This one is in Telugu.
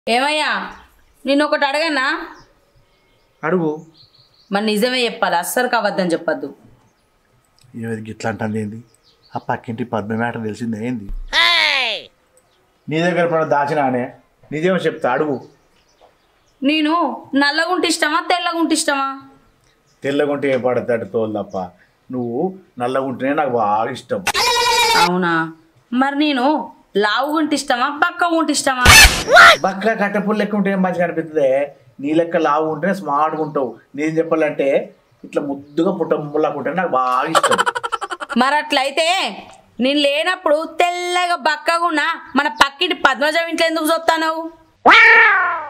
ఏమయ్యా నిన్ను ఒకటి అడగన్నా అడుగు మరి నిజమే చెప్పాలి అస్సలు కావద్దని చెప్పొద్దు ఏది గిట్లా అంటుంది ఏంది ఆ పక్కింటి పద్మ మ్యాటర్ తెలిసింది ఏంది నీ దగ్గర పడ దాచినానే నిజేమో చెప్తా అడుగు నేను నల్లగుంటే ఇష్టమా తెల్లగుంటే ఇష్టమా తెల్లగుంటే ఏ పడతాడు తోలు తప్ప నువ్వు నల్లగుంటేనే నాకు బాగా ఇష్టం అవునా మరి నేను లావుగుంటే ఇష్టమా బక్కగుంటే ఇష్టమా బక్క కట్టపుల్ లెక్క ఉంటే ఏం మంచిగా అనిపిస్తుంది నీ లెక్క లావు ఉంటేనే స్మార్ట్గా ఉంటావు నేను చెప్పాలంటే ఇట్లా ముద్దుగా పుట్ట ముళ్ళకు ఉంటే నాకు బాగా ఇష్టం మరి అట్లయితే నేను లేనప్పుడు తెల్లగా బక్కగున్నా మన పక్కింటి పద్మజ ఇంట్లో ఎందుకు చూస్తావు